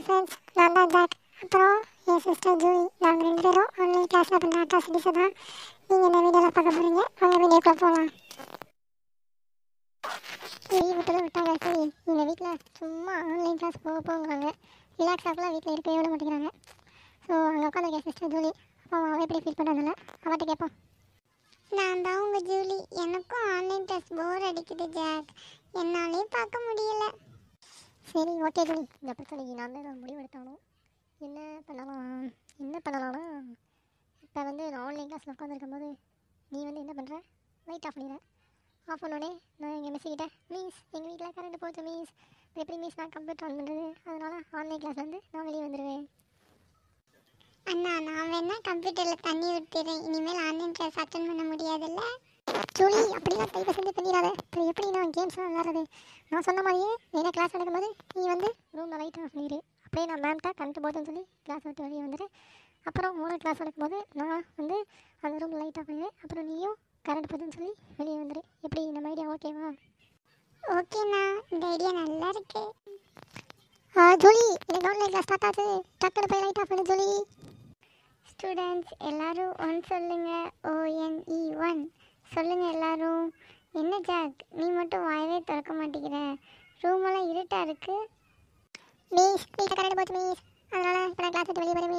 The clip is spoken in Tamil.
ஃப்ரெண்ட்ஸ் நான் தான் ஜாக் அப்புறம் என் சிஸ்டர் ஜூலி நாங்கள் ரெண்டு பேரும் ஆன்லைன் கிளாஸில் பண்ணுற அட்ராசிட்டிஸை தான் நீங்கள் இந்த வீடியோவில் பார்க்க போகிறீங்க அவங்க வீடியோக்குள்ளே போகலாம் லீவ் விட்டதும் விட்டாங்க சரி எங்கள் வீட்டில் சும்மா ஆன்லைன் கிளாஸ் போக போங்கிறாங்க ரிலாக்ஸ் ஆகலாம் வீட்டில் இருக்கவே விட மாட்டேங்கிறாங்க ஸோ அங்கே உட்காந்துருக்கேன் சிஸ்டர் ஜூலி அப்போ அவள் எப்படி ஃபீல் பண்ணுறதில்ல அவட்ட கேட்போம் நான் தான் உங்கள் ஜூலி எனக்கும் ஆன்லைன் கிளாஸ் போர் அடிக்குது ஜாக் என்னாலே பார்க்க முடியல சரி ஓகே ஜூலி இந்த பிரச்சனைக்கு நான் தான் ஏதாவது முடிவு எடுத்தாலும் என்ன பண்ணலாம் என்ன பண்ணலாம்னா இப்போ வந்து நான் ஆன்லைன் கிளாஸில் உட்காந்துருக்கும் போது நீ வந்து என்ன பண்ணுற லைட் ஆஃப் பண்ணிடுற ஆஃப் பண்ணோடனே நான் எங்கள் மிஸ் கிட்ட மீஸ் எங்கள் வீட்டில் கரண்ட் போச்சு மீஸ் எப்படி மீஸ் நான் கம்ப்யூட்டர் ஆன் பண்ணுறது அதனால் ஆன்லைன் கிளாஸ் வந்து நான் வெளியே வந்துடுவேன் அண்ணா நான் வேணா கம்ப்யூட்டரில் தண்ணி ஊற்றிடுறேன் இனிமேல் ஆன்லைன் கிளாஸ் அட்டன் பண்ண முடியாதுல்ல ஜூலி அப்படிலாம் தயவு செஞ்சு பண்ணிடாத இப்போ எப்படி நான் கேம்ஸ்லாம் விளாட்றது நான் சொன்ன மாதிரியே என்ன கிளாஸ் நடக்கும்போது நீ வந்து ரூமில் லைட் ஆஃப் பண்ணிடு அப்படியே நான் மேம்கிட்ட கரண்ட் போதுன்னு சொல்லி கிளாஸ் விட்டு வெளியே வந்துடு அப்புறம் மூணு கிளாஸ் நடக்கும்போது நான் வந்து அந்த ரூமில் லைட் ஆஃப் பண்ணிடுவேன் அப்புறம் நீயும் கரண்ட் போதுன்னு சொல்லி வெளியே வந்துடு எப்படி நம்ம ஐடியா ஓகேவா ஓகேண்ணா இந்த ஐடியா நல்லா இருக்கு ஜூலி எனக்கு ஆன்லைன் கிளாஸ் ஸ்டார்ட் ஆச்சு டக்குனு போய் லைட் ஆஃப் பண்ணு ஜூலி ஸ்டூடெண்ட்ஸ் எல்லாரும் ஒன் சொல்லுங்க ஓஎன்இ ஒன் சொல்லுங்க எல்லாரும் என்ன ஜாக் நீ மட்டும் வாயவே திறக்க மாட்டேங்கிற ரூமெல்லாம் இருட்டாக இருக்கு மீஸ் வீட்டில் கரண்ட் போச்சு மீஸ் அதனால் இப்போ நான் கிளாஸ் விட்டு வெளியே போய்